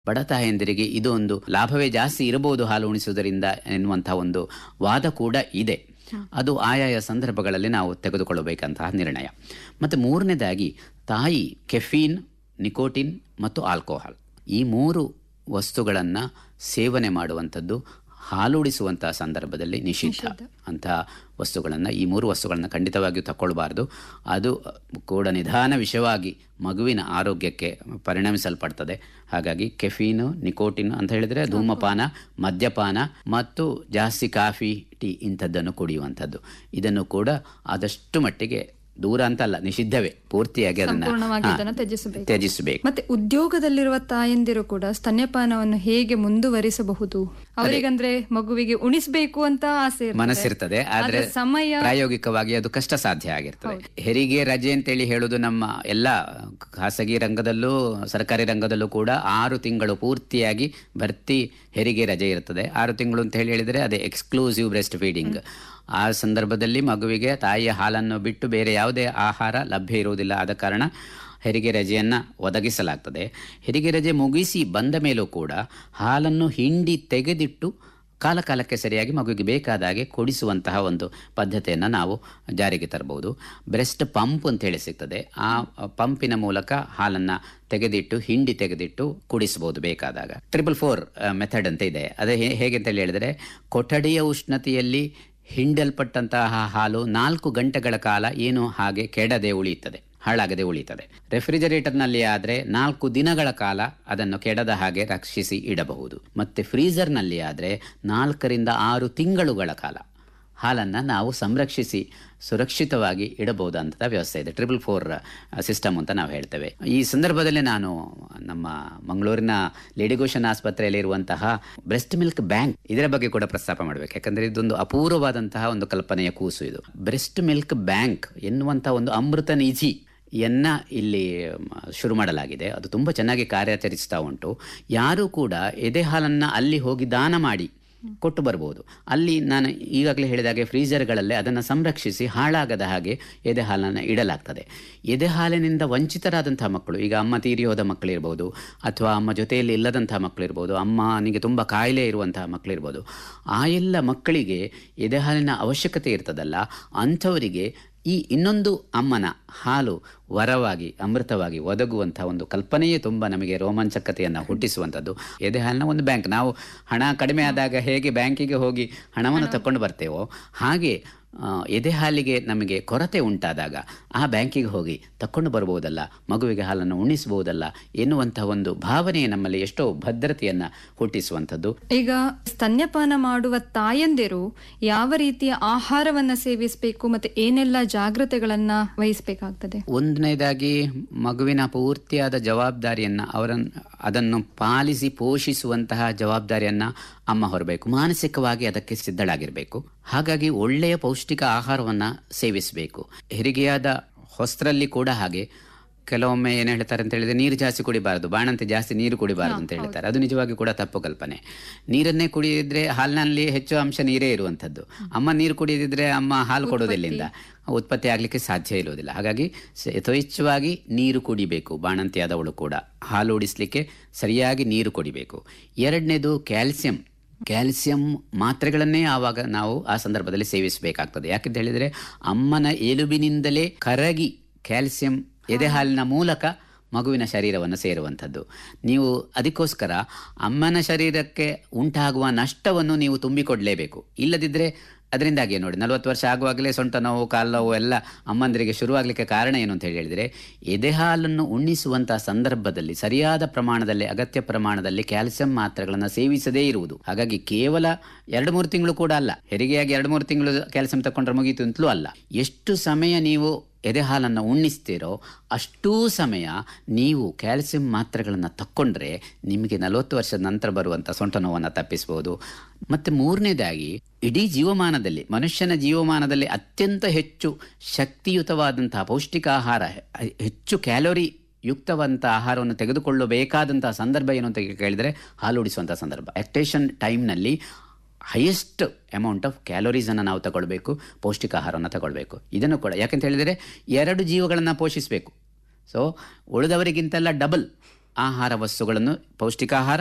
ಬಡ ತಾಯಂದಿರಿಗೆ ಇದು ಒಂದು ಲಾಭವೇ ಜಾಸ್ತಿ ಇರಬಹುದು ಹಾಲು ಉಣಿಸುವುದರಿಂದ ಎನ್ನುವಂತಹ ಒಂದು ವಾದ ಕೂಡ ಇದೆ ಅದು ಆಯಾಯ ಸಂದರ್ಭಗಳಲ್ಲಿ ನಾವು ತೆಗೆದುಕೊಳ್ಳಬೇಕಂತಹ ನಿರ್ಣಯ ಮತ್ತು ಮೂರನೇದಾಗಿ ತಾಯಿ ಕೆಫೀನ್ ನಿಕೋಟಿನ್ ಮತ್ತು ಆಲ್ಕೋಹಾಲ್ ಈ ಮೂರು ವಸ್ತುಗಳನ್ನು ಸೇವನೆ ಮಾಡುವಂಥದ್ದು ಹಾಲುಡಿಸುವಂತಹ ಸಂದರ್ಭದಲ್ಲಿ ನಿಷಿದ್ಧ ಅಂತಹ ವಸ್ತುಗಳನ್ನು ಈ ಮೂರು ವಸ್ತುಗಳನ್ನು ಖಂಡಿತವಾಗಿಯೂ ತಗೊಳ್ಬಾರ್ದು ಅದು ಕೂಡ ನಿಧಾನ ವಿಷಯವಾಗಿ ಮಗುವಿನ ಆರೋಗ್ಯಕ್ಕೆ ಪರಿಣಮಿಸಲ್ಪಡ್ತದೆ ಹಾಗಾಗಿ ಕೆಫೀನು ನಿಕೋಟಿನ್ ಅಂತ ಹೇಳಿದರೆ ಧೂಮಪಾನ ಮದ್ಯಪಾನ ಮತ್ತು ಜಾಸ್ತಿ ಕಾಫಿ ಟೀ ಇಂಥದ್ದನ್ನು ಕುಡಿಯುವಂಥದ್ದು ಇದನ್ನು ಕೂಡ ಆದಷ್ಟು ಮಟ್ಟಿಗೆ ದೂರ ಅಂತಲ್ಲ ನಿಷಿದ್ಧವೇ ಪೂರ್ತಿಯಾಗಿ ಸಂಪೂರ್ಣವಾಗಿ ಅದನ್ನು ಇದನ್ನು ತ್ಯಜಿಸಬೇಕು ತ್ಯಜಿಸಬೇಕು ಮತ್ತೆ ಉದ್ಯೋಗದಲ್ಲಿರುವ ತಾಯಂದಿರು ಕೂಡ ಸ್ತನ್ಯಪಾನವನ್ನು ಹೇಗೆ ಮುಂದುವರಿಸಬಹುದು ಅವರಿಗಂದ್ರೆ ಮಗುವಿಗೆ ಉಣಿಸ್ಬೇಕು ಅಂತ ಆಸೆ ಇರ್ತದೆ. ಮನಸ್ಸಿರ್ತದೆ ಆದ್ರೆ ಆದ್ರೆ ಸಮಯ ಪ್ರಾಯೋಗಿಕವಾಗಿ ಅದು ಕಷ್ಟ ಸಾಧ್ಯ ಆಗಿರ್ತದೆ ಹೆರಿಗೆ ರಜೆ ಅಂತೇಳಿ ಹೇಳುದು ನಮ್ಮ ಎಲ್ಲ ಖಾಸಗಿ ರಂಗದಲ್ಲೂ ಸರ್ಕಾರಿ ರಂಗದಲ್ಲೂ ಕೂಡ ಆರು ತಿಂಗಳು ಪೂರ್ತಿಯಾಗಿ ಭರ್ತಿ ಹೆರಿಗೆ ರಜೆ ಇರ್ತದೆ ಆರು ತಿಂಗಳು ಅಂತ ಹೇಳಿ ಹೇಳಿದ್ರೆ ಅದೇ ಎಕ್ಸ್ಕ್ಲೂಸಿವ್ ಬ್ರೆಸ್ಟ್ ಫೀಡಿಂಗ್ ಆ ಸಂದರ್ಭದಲ್ಲಿ ಮಗುವಿಗೆ ತಾಯಿಯ ಹಾಲನ್ನು ಬಿಟ್ಟು ಬೇರೆ ಯಾವುದೇ ಆಹಾರ ಲಭ್ಯ ಇರುವುದಿಲ್ಲ ಆದ ಕಾರಣ ಹೆರಿಗೆ ರಜೆಯನ್ನು ಒದಗಿಸಲಾಗ್ತದೆ ಹೆರಿಗೆ ರಜೆ ಮುಗಿಸಿ ಬಂದ ಮೇಲೂ ಕೂಡ ಹಾಲನ್ನು ಹಿಂಡಿ ತೆಗೆದಿಟ್ಟು ಕಾಲ ಕಾಲಕ್ಕೆ ಸರಿಯಾಗಿ ಮಗುವಿಗೆ ಬೇಕಾದ ಹಾಗೆ ಕೊಡಿಸುವಂತಹ ಒಂದು ಪದ್ಧತಿಯನ್ನು ನಾವು ಜಾರಿಗೆ ತರಬಹುದು ಬ್ರೆಸ್ಟ್ ಪಂಪ್ ಅಂತ ಹೇಳಿ ಸಿಗ್ತದೆ ಆ ಪಂಪಿನ ಮೂಲಕ ಹಾಲನ್ನು ತೆಗೆದಿಟ್ಟು ಹಿಂಡಿ ತೆಗೆದಿಟ್ಟು ಕುಡಿಸಬಹುದು ಬೇಕಾದಾಗ ಟ್ರಿಪಲ್ ಫೋರ್ ಮೆಥಡ್ ಅಂತ ಇದೆ ಅದೇ ಹೇ- ಹೇಗೆ ಅಂತ ಹೇಳಿ ಹೇಳಿದರೆ ಕೊಠಡಿಯ ಉಷ್ಣತೆಯಲ್ಲಿ ಹಿಂಡಲ್ಪಟ್ಟಂತಹ ಹಾಲು ನಾಲ್ಕು ಗಂಟೆಗಳ ಕಾಲ ಏನು ಹಾಗೆ ಕೆಡದೆ ಉಳಿಯುತ್ತದೆ ಹಾಳಾಗದೆ ಉಳಿಯುತ್ತದೆ ರೆಫ್ರಿಜರೇಟರ್ನಲ್ಲಿ ಆದರೆ ನಾಲ್ಕು ದಿನಗಳ ಕಾಲ ಅದನ್ನು ಕೆಡದ ಹಾಗೆ ರಕ್ಷಿಸಿ ಇಡಬಹುದು ಮತ್ತೆ ಫ್ರೀಜರ್ನಲ್ಲಿ ಆದರೆ ನಾಲ್ಕರಿಂದ ಆರು ತಿಂಗಳುಗಳ ಕಾಲ ಹಾಲನ್ನು ನಾವು ಸಂರಕ್ಷಿಸಿ ಸುರಕ್ಷಿತವಾಗಿ ಇಡಬಹುದಂತ ವ್ಯವಸ್ಥೆ ಇದೆ ಟ್ರಿಪಲ್ ಫೋರ್ ಸಿಸ್ಟಮ್ ಅಂತ ನಾವು ಹೇಳ್ತೇವೆ ಈ ಸಂದರ್ಭದಲ್ಲಿ ನಾನು ನಮ್ಮ ಮಂಗಳೂರಿನ ಲೇಡಿಗೋಷನ್ ಆಸ್ಪತ್ರೆಯಲ್ಲಿ ಇರುವಂತಹ ಬ್ರೆಸ್ಟ್ ಮಿಲ್ಕ್ ಬ್ಯಾಂಕ್ ಇದರ ಬಗ್ಗೆ ಕೂಡ ಪ್ರಸ್ತಾಪ ಮಾಡಬೇಕು ಯಾಕಂದ್ರೆ ಇದೊಂದು ಅಪೂರ್ವವಾದಂತಹ ಒಂದು ಕಲ್ಪನೆಯ ಕೂಸು ಇದು ಬ್ರೆಸ್ಟ್ ಮಿಲ್ಕ್ ಬ್ಯಾಂಕ್ ಎನ್ನುವಂತಹ ಒಂದು ಅಮೃತ ನಿಧಿ ಯನ್ನ ಇಲ್ಲಿ ಮ, ಶುರು ಮಾಡಲಾಗಿದೆ ಅದು ತುಂಬ ಚೆನ್ನಾಗಿ ಕಾರ್ಯಾಚರಿಸ್ತಾ ಉಂಟು ಯಾರೂ ಕೂಡ ಎದೆ ಹಾಲನ್ನು ಅಲ್ಲಿ ಹೋಗಿ ದಾನ ಮಾಡಿ ಕೊಟ್ಟು ಬರ್ಬೋದು ಅಲ್ಲಿ ನಾನು ಈಗಾಗಲೇ ಹೇಳಿದಾಗೆ ಫ್ರೀಜರ್ಗಳಲ್ಲೇ ಅದನ್ನು ಸಂರಕ್ಷಿಸಿ ಹಾಳಾಗದ ಹಾಗೆ ಎದೆ ಹಾಲನ್ನು ಇಡಲಾಗ್ತದೆ ಎದೆ ಹಾಲಿನಿಂದ ವಂಚಿತರಾದಂತಹ ಮಕ್ಕಳು ಈಗ ಅಮ್ಮ ತೀರಿ ಹೋದ ಮಕ್ಕಳಿರ್ಬೋದು ಅಥವಾ ಅಮ್ಮ ಜೊತೆಯಲ್ಲಿ ಇಲ್ಲದಂತಹ ಮಕ್ಕಳಿರ್ಬೋದು ಅಮ್ಮನಿಗೆ ತುಂಬ ಕಾಯಿಲೆ ಇರುವಂತಹ ಮಕ್ಕಳಿರ್ಬೋದು ಆ ಎಲ್ಲ ಮಕ್ಕಳಿಗೆ ಎದೆ ಹಾಲಿನ ಅವಶ್ಯಕತೆ ಇರ್ತದಲ್ಲ ಅಂಥವರಿಗೆ ಈ ಇನ್ನೊಂದು ಅಮ್ಮನ ಹಾಲು ವರವಾಗಿ ಅಮೃತವಾಗಿ ಒದಗುವಂತಹ ಒಂದು ಕಲ್ಪನೆಯೇ ತುಂಬ ನಮಗೆ ರೋಮಾಂಚಕತೆಯನ್ನು ಹುಟ್ಟಿಸುವಂಥದ್ದು ಎದೆ ಹಾಲಿನ ಒಂದು ಬ್ಯಾಂಕ್ ನಾವು ಹಣ ಕಡಿಮೆ ಆದಾಗ ಹೇಗೆ ಬ್ಯಾಂಕಿಗೆ ಹೋಗಿ ಹಣವನ್ನು ತಕೊಂಡು ಬರ್ತೇವೋ ಹಾಗೆ ಆ, ಎದೆ ಹಾಲಿಗೆ ನಮಗೆ ಕೊರತೆ ಉಂಟಾದಾಗ ಆ ಬ್ಯಾಂಕಿಗೆ ಹೋಗಿ ತಕೊಂಡು ಬರ್ಬೋದಲ್ಲ ಮಗುವಿಗೆ ಹಾಲನ್ನು ಉಣಿಸಬಹುದಲ್ಲ ಎನ್ನುವಂತಹ ಒಂದು ಭಾವನೆ ನಮ್ಮಲ್ಲಿ ಎಷ್ಟೋ ಭದ್ರತೆಯನ್ನು ಹುಟ್ಟಿಸುವಂಥದ್ದು ಈಗ ಸ್ತನ್ಯಪಾನ ಮಾಡುವ ತಾಯಂದಿರು ಯಾವ ರೀತಿಯ ಆಹಾರವನ್ನ ಸೇವಿಸಬೇಕು ಮತ್ತೆ ಏನೆಲ್ಲ ಜಾಗ್ರತೆಗಳನ್ನ ವಹಿಸಬೇಕಾಗ್ತದೆ ಒಂದನೇದಾಗಿ ಮಗುವಿನ ಪೂರ್ತಿಯಾದ ಜವಾಬ್ದಾರಿಯನ್ನು ಅವರನ್ನು ಅದನ್ನು ಪಾಲಿಸಿ ಪೋಷಿಸುವಂತಹ ಜವಾಬ್ದಾರಿಯನ್ನು ಅಮ್ಮ ಹೊರಬೇಕು ಮಾನಸಿಕವಾಗಿ ಅದಕ್ಕೆ ಸಿದ್ಧಳಾಗಿರಬೇಕು ಹಾಗಾಗಿ ಒಳ್ಳೆಯ ಪೌಷ್ಟಿಕ ಆಹಾರವನ್ನು ಸೇವಿಸಬೇಕು ಹೆರಿಗೆಯಾದ ಹೊಸ್ತ್ರಲ್ಲಿ ಕೂಡ ಹಾಗೆ ಕೆಲವೊಮ್ಮೆ ಏನು ಹೇಳ್ತಾರೆ ಅಂತ ಹೇಳಿದ್ರೆ ನೀರು ಜಾಸ್ತಿ ಕುಡಿಬಾರದು ಬಾಣಂತೆ ಜಾಸ್ತಿ ನೀರು ಕುಡಿಬಾರದು ಅಂತ ಹೇಳ್ತಾರೆ ಅದು ನಿಜವಾಗಿ ಕೂಡ ತಪ್ಪು ಕಲ್ಪನೆ ನೀರನ್ನೇ ಕುಡಿಯಿದ್ರೆ ಹಾಲಿನಲ್ಲಿ ಹೆಚ್ಚು ಅಂಶ ನೀರೇ ಇರುವಂಥದ್ದು ಅಮ್ಮ ನೀರು ಕುಡಿಯದಿದ್ರೆ ಅಮ್ಮ ಹಾಲು ಕೊಡೋದಿಲ್ಲಿಂದ ಉತ್ಪತ್ತಿ ಆಗಲಿಕ್ಕೆ ಸಾಧ್ಯ ಇರುವುದಿಲ್ಲ ಹಾಗಾಗಿ ಸ- ಯಥೇಚ್ಛವಾಗಿ ನೀರು ಕುಡಿಬೇಕು ಬಾಣಂತಿಯಾದವಳು ಕೂಡ ಹಾಲು ಉಡಿಸ್ಲಿಕ್ಕೆ ಸರಿಯಾಗಿ ನೀರು ಕುಡಿಬೇಕು ಎರಡನೇದು ಕ್ಯಾಲ್ಸಿಯಂ ಕ್ಯಾಲ್ಸಿಯಂ ಮಾತ್ರೆಗಳನ್ನೇ ಆವಾಗ ನಾವು ಆ ಸಂದರ್ಭದಲ್ಲಿ ಸೇವಿಸಬೇಕಾಗ್ತದೆ ಯಾಕೆಂತ ಹೇಳಿದರೆ ಅಮ್ಮನ ಎಲುಬಿನಿಂದಲೇ ಕರಗಿ ಕ್ಯಾಲ್ಸಿಯಂ ಎದೆ ಹಾಲಿನ ಮೂಲಕ ಮಗುವಿನ ಶರೀರವನ್ನು ಸೇರುವಂಥದ್ದು ನೀವು ಅದಕ್ಕೋಸ್ಕರ ಅಮ್ಮನ ಶರೀರಕ್ಕೆ ಉಂಟಾಗುವ ನಷ್ಟವನ್ನು ನೀವು ತುಂಬಿಕೊಡಲೇಬೇಕು ಇಲ್ಲದಿದ್ದರೆ ಅದರಿಂದಾಗಿ ನೋಡಿ ನಲವತ್ತು ವರ್ಷ ಆಗುವಾಗಲೇ ಸೊಂಟ ನೋವು ಕಾಲು ನೋವು ಎಲ್ಲ ಅಮ್ಮಂದರಿಗೆ ಶುರುವಾಗಲಿಕ್ಕೆ ಕಾರಣ ಏನು ಅಂತ ಹೇಳಿ ಹೇಳಿದರೆ ಎದೆ ಹಾಲನ್ನು ಉಣ್ಣಿಸುವಂತಹ ಸಂದರ್ಭದಲ್ಲಿ ಸರಿಯಾದ ಪ್ರಮಾಣದಲ್ಲಿ ಅಗತ್ಯ ಪ್ರಮಾಣದಲ್ಲಿ ಕ್ಯಾಲ್ಸಿಯಂ ಮಾತ್ರೆಗಳನ್ನು ಸೇವಿಸದೇ ಇರುವುದು ಹಾಗಾಗಿ ಕೇವಲ ಎರಡು ಮೂರು ತಿಂಗಳು ಕೂಡ ಅಲ್ಲ ಹೆರಿಗೆಯಾಗಿ ಎರಡು ಮೂರು ತಿಂಗಳು ಕ್ಯಾಲ್ಸಿಯಂ ತಗೊಂಡ್ರೆ ಮುಗೀತು ಅಂತಲೂ ಅಲ್ಲ ಎಷ್ಟು ಸಮಯ ನೀವು ಎದೆ ಹಾಲನ್ನು ಉಣ್ಣಿಸ್ತೀರೋ ಅಷ್ಟೂ ಸಮಯ ನೀವು ಕ್ಯಾಲ್ಸಿಯಂ ಮಾತ್ರೆಗಳನ್ನು ತಕ್ಕೊಂಡ್ರೆ ನಿಮಗೆ ನಲವತ್ತು ವರ್ಷದ ನಂತರ ಬರುವಂಥ ಸೊಂಟ ನೋವನ್ನು ತಪ್ಪಿಸ್ಬೋದು ಮತ್ತು ಮೂರನೇದಾಗಿ ಇಡೀ ಜೀವಮಾನದಲ್ಲಿ ಮನುಷ್ಯನ ಜೀವಮಾನದಲ್ಲಿ ಅತ್ಯಂತ ಹೆಚ್ಚು ಶಕ್ತಿಯುತವಾದಂತಹ ಪೌಷ್ಟಿಕ ಆಹಾರ ಹೆ- ಹೆಚ್ಚು ಕ್ಯಾಲೋರಿ ಯುಕ್ತವಂತ ಆಹಾರವನ್ನು ತೆಗೆದುಕೊಳ್ಳಬೇಕಾದಂತಹ ಸಂದರ್ಭ ಏನು ಅಂತ ಕೇಳಿದರೆ ಹಾಲು ಉಡಿಸುವಂಥ ಸಂದರ್ಭ ಆಕ್ಟೇಷನ್ ಟೈಮ್ನಲ್ಲಿ ಹೈಯೆಸ್ಟ್ ಅಮೌಂಟ್ ಆಫ್ ಕ್ಯಾಲೋರೀಸನ್ನು ನಾವು ತಗೊಳ್ಬೇಕು ಪೌಷ್ಟಿಕ ಆಹಾರವನ್ನು ತಗೊಳ್ಬೇಕು ಇದನ್ನು ಕೂಡ ಯಾಕಂತ ಹೇಳಿದರೆ ಎರಡು ಜೀವಗಳನ್ನು ಪೋಷಿಸಬೇಕು ಸೊ ಉಳಿದವರಿಗಿಂತೆಲ್ಲ ಡಬಲ್ ಆಹಾರ ವಸ್ತುಗಳನ್ನು ಪೌಷ್ಟಿಕಾಹಾರ